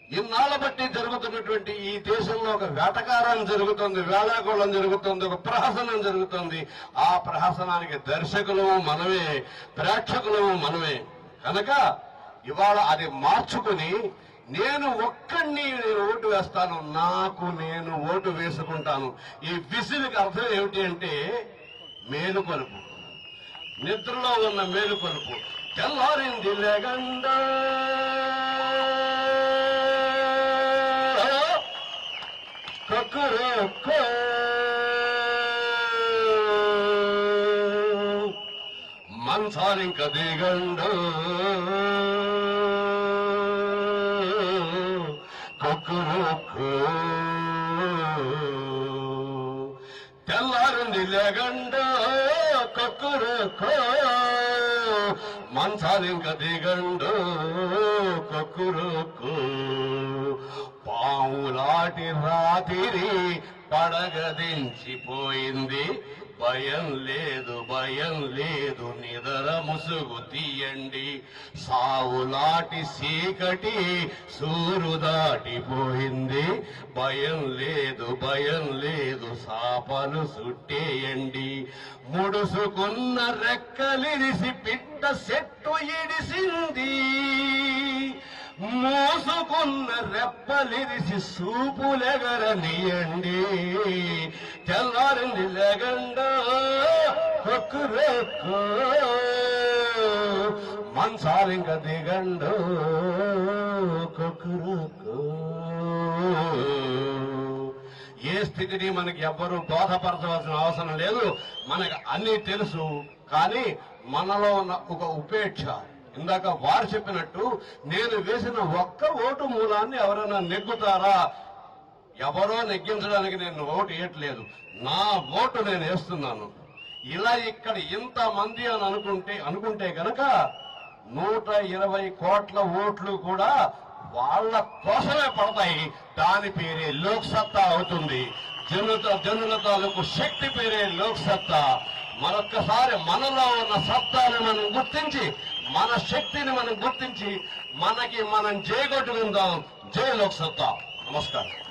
ఇన్నాళ్ళ బట్టి జరుగుతున్నటువంటి ఈ దేశంలో ఒక వేటకారం జరుగుతుంది వేళాకోళం జరుగుతుంది ఒక ప్రహసనం జరుగుతుంది ఆ ప్రహసనానికి దర్శకులు మనమే ప్రేక్షకులు మనమే కనుక ఇవాళ అది మార్చుకుని నేను ఒక్కడిని నేను ఓటు వేస్తాను నాకు నేను ఓటు వేసుకుంటాను ఈ విసిరికి అర్థం ఏమిటి అంటే మేలుకొలుపు నిద్రలో ఉన్న మేలుకొలుపు తెల్లారింది లేగండ కక్కురక్కో. మంచానింక దిగండు కక్కురక్కో. తెల్లారింది లేగండ కక్కురక్కో మంచాలింక దిగండు కక్కురక్కో పావులాటి రాతిరి పడగదించిపోయింది భయం లేదు భయం లేదు నిదర ముసుగు తీయండి సావులాటి సీకటి సూరు దాటిపోయింది భయం లేదు భయం లేదు సాపలు సుట్టేయండి ముడుసుకున్న రెక్కలిరిసి పిట్ట సెట్టు ఇడిసింది మోసుకున్న రెప్పలిరిసి సూపులెగరనియండి తెల్లారింది లెగండ కొక్కు రెక్కు మంచాలింక దిగండు కొక్కు రెక్కు ఏ స్థితిని మనకి ఎవ్వరూ బోధపరచవలసిన అవసరం లేదు మనకు అన్నీ తెలుసు కానీ మనలో ఉన్న ఒక ఉపేక్ష ఇందాక వారు చెప్పినట్టు నేను వేసిన ఒక్క ఓటు మూలాన్ని ఎవరైనా నెగ్గుతారా ఎవరో నెగ్గించడానికి నేను ఓటు వేయట్లేదు నా ఓటు నేను వేస్తున్నాను ఇలా ఇక్కడ ఇంత మంది అని అనుకుంటే అనుకుంటే గనక నూట ఇరవై కోట్ల ఓట్లు కూడా వాళ్ళ కోసమే పడతాయి దాని పేరే లోక్ సత్తా అవుతుంది జనుల జనుల తాలూకు శక్తి పేరే లోక్ సత్తా మరొక్కసారి మనలో ఉన్న సత్తాని మనం గుర్తించి మన శక్తిని మనం గుర్తించి మనకి మనం జయగొట్టుకుందాం జై లోక్ సత్తా నమస్కారం